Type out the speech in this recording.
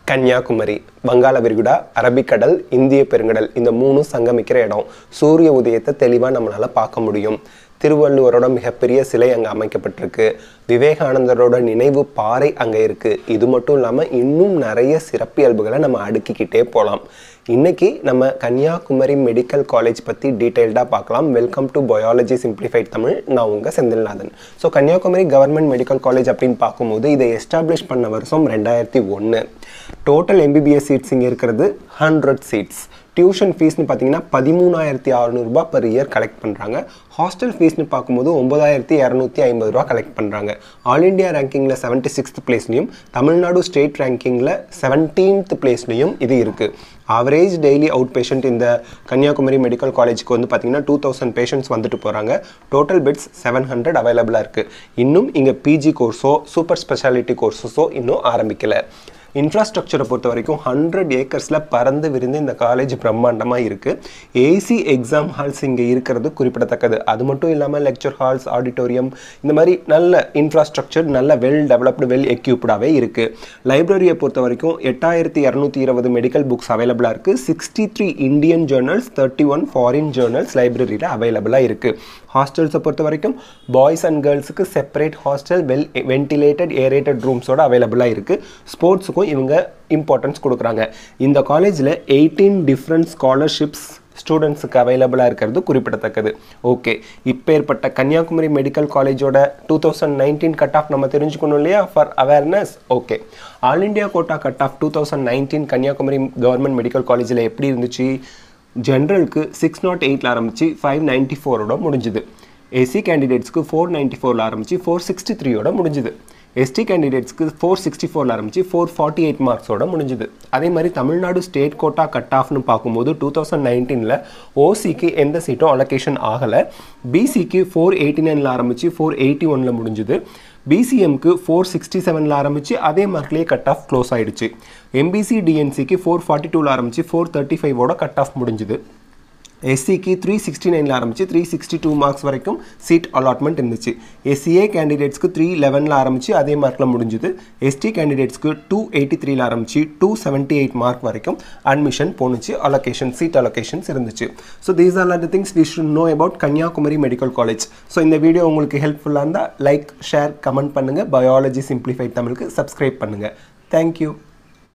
கன்னியாகுமரி வங்காள விரிகுடா அரபிக்கடல் இந்திய பெருங்கடல் இந்த மூணும் சங்கமிக்கிற இடம் சூரிய உதயத்தை தெளிவாக நம்மளால் பார்க்க முடியும் திருவள்ளுவரோட மிகப்பெரிய சிலை அங்கே அமைக்கப்பட்டிருக்கு விவேகானந்தரோட நினைவு பாறை அங்கே இருக்குது இது மட்டும் இல்லாமல் இன்னும் நிறைய சிறப்பியல்புகளை நம்ம அடுக்கிக்கிட்டே போகலாம் இன்னைக்கு நம்ம கன்னியாகுமரி மெடிக்கல் காலேஜ் பற்றி டீட்டெயில்டாக பார்க்கலாம் welcome to biology simplified Tamil நான் உங்கள் Senthilnathan so Kanyakumari government medical college அப்படின்னு பார்க்கும்போது இதை எஸ்டாப்ளிஷ் பண்ண வருஷம் ரெண்டாயிரத்தி ஒன்று டோட்டல் எம்பிபிஎஸ் சீட்ஸ் இங்கே இருக்கிறது ஹண்ட்ரட் சீட்ஸ் டியூஷன் ஃபீஸ்னு பார்த்தீங்கன்னா பதிமூணாயிரத்தி அறநூறுபா per இயர் கலெக்ட் பண்ணுறாங்க ஹாஸ்டல் ஃபீஸ்னு பார்க்கும்போது ஒன்பதாயிரத்தி இரநூத்தி ஐம்பது ரூபா கலெக்ட் பண்ணுறாங்க ஆல் இண்டியா ரேங்கிங்கில் செவன்ட்டி சிக்ஸ்த் பிளேஸ்லையும் தமிழ்நாடு ஸ்டேட் ரேங்கிங்கில் செவன்டீன்த் பிளேஸ்லையும் இது இருக்குது ஆவரேஜ் டெய்லி அவுட் பேஷண்ட் இந்த கன்னியாகுமரி மெடிக்கல் காலேஜுக்கு வந்து பார்த்தீங்கன்னா டூ தௌசண்ட் பேஷண்ட்ஸ் வந்துட்டு போகிறாங்க டோட்டல் பெட்ஸ் செவன் ஹண்ட்ரட் அவைலபிளாக இருக்குது இன்னும் இங்கே பிஜி கோர்ஸோ சூப்பர் ஸ்பெஷாலிட்டி கோர்ஸஸோ இன்னும் ஆரம்பிக்கலை இன்ஃப்ராஸ்ட்ரக்சரை பொறுத்த வரைக்கும் ஹண்ட்ரட் ஏக்கர்ஸில் பறந்து விரிந்து இந்த காலேஜ் பிரம்மாண்டமாக இருக்குது ஏசி எக்ஸாம் ஹால்ஸ் இங்கே இருக்கிறது குறிப்பிடத்தக்கது அது மட்டும் இல்லாமல் லெக்சர் ஹால்ஸ் ஆடிட்டோரியம் இந்த மாதிரி நல்ல இன்ஃப்ராஸ்ட்ரக்சர் நல்ல வெல் டெவலப்டு வெல் எக்யூப்டாகவே இருக்குது லைப்ரரியை பொறுத்த வரைக்கும் எட்டாயிரத்தி இரநூத்தி இருபது மெடிக்கல் புக்ஸ் அவைலபிளாக இருக்குது sixty three Indian journals thirty one foreign journals லைப்ரரியில் அவைலபிளாக இருக்குது ஹாஸ்டல்ஸை பொறுத்த வரைக்கும் பாய்ஸ் அண்ட் கேர்ள்ஸுக்கு separate hostel well ventilated aerated ரூம்ஸோட அவைலபிளாக இருக்குது ஸ்போர்ட்ஸுக்கும் இவங்க இம்பார்ட்டன்ஸ் கொடுக்குறாங்க இந்த காலேஜில் எயிட்டீன் டிஃப்ரெண்ட் ஸ்காலர்ஷிப்ஸ் ஸ்டூடெண்ட்ஸுக்கு அவைலபிளாக இருக்கிறது குறிப்பிடத்தக்கது ஓகே இப்போ ஏற்பட்ட கன்னியாகுமரி மெடிக்கல் காலேஜோட two thousand nineteen cut off நம்ம தெரிஞ்சுக்கணும் இல்லையா for awareness okay all India quota cut off two thousand nineteen Kanyakumari government medical காலேஜில் எப்படி இருந்துச்சு ஜென்ரலுக்கு சிக்ஸ் நாட் எயிட்டில் ஆரம்பித்து ஃபைவ் நைன்ட்டி ஃபோரோட முடிஞ்சுது எஸ்சி கேண்டிடேட்ஸ்க்கு ஃபோர் நைன்ட்டி ஃபோரில் ஆரம்பித்து ஃபோர் சிக்ஸ்டி த்ரீயோட முடிஞ்சுது எஸ்டி கேண்டிடேட்ஸ்க்கு ஃபோர் சிக்ஸ்டி ஃபோரில் ஆரம்பித்து ஃபோர் ஃபார்ட்டி எயிட் மார்க்ஸோட முடிஞ்சுது அதே மாதிரி தமிழ்நாடு ஸ்டேட் கோட்டா கட் ஆஃப்னு பார்க்கும்போது டூ தௌசண்ட் நைன்டீனில் ஓசிக்கு எந்த சீட்டும் அலோகேஷன் ஆகலை பிசிக்கு ஃபோர் எயிட்டி நைனில் ஆரம்பித்து ஃபோர் எயிட்டி ஒனில் முடிஞ்சுது பிசிஎம்க்கு ஃபோர் சிக்ஸ்டி செவனில் ஆரம்பித்து அதே மார்க்லேயே கட் ஆஃப் க்ளோஸ் ஆயிடுச்சு எம்பிசி டிஎன்சிக்கு ஃபோர் ஃபார்ட்டி டூவில் ஆரம்பித்து ஃபோர் தேர்ட்டி ஃபைவோட கட் ஆஃப் முடிஞ்சுது எஸ்சிக்கு த்ரீ சிக்ஸ்டி நைனில் ஆரம்பித்து த்ரீ சிக்ஸ்டி டூ மார்க்ஸ் வரைக்கும் சீட் அலாட்மெண்ட் இருந்துச்சு எஸ்சிஏ கேண்டிடேட்ஸ்க்கு த்ரீ லெவனில் ஆரம்பித்து அதே மார்க்கில் முடிஞ்சுது எஸ்டி கேண்டிடேட்ஸ்க்கு டூ எயிட்டி த்ரீல ஆரம்பித்து டூ செவன்ட்டி எயிட் மார்க் வரைக்கும் அட்மிஷன் போணுச்சு அலோகேஷன் சீட் அலோகேஷன்ஸ் இருந்துச்சு so these are are the things we should know about Kanyakumari medical college so இந்த வீடியோ உங்களுக்கு ஹெல்ப்ஃபுல்லாக இருந்தால் லைக் ஷேர் கமெண்ட் பண்ணுங்கள் பயாலஜி சிம்பிளிஃபைட் தமிழுக்கு சப்ஸ்கிரைப் பண்ணுங்கள் தேங்க்யூ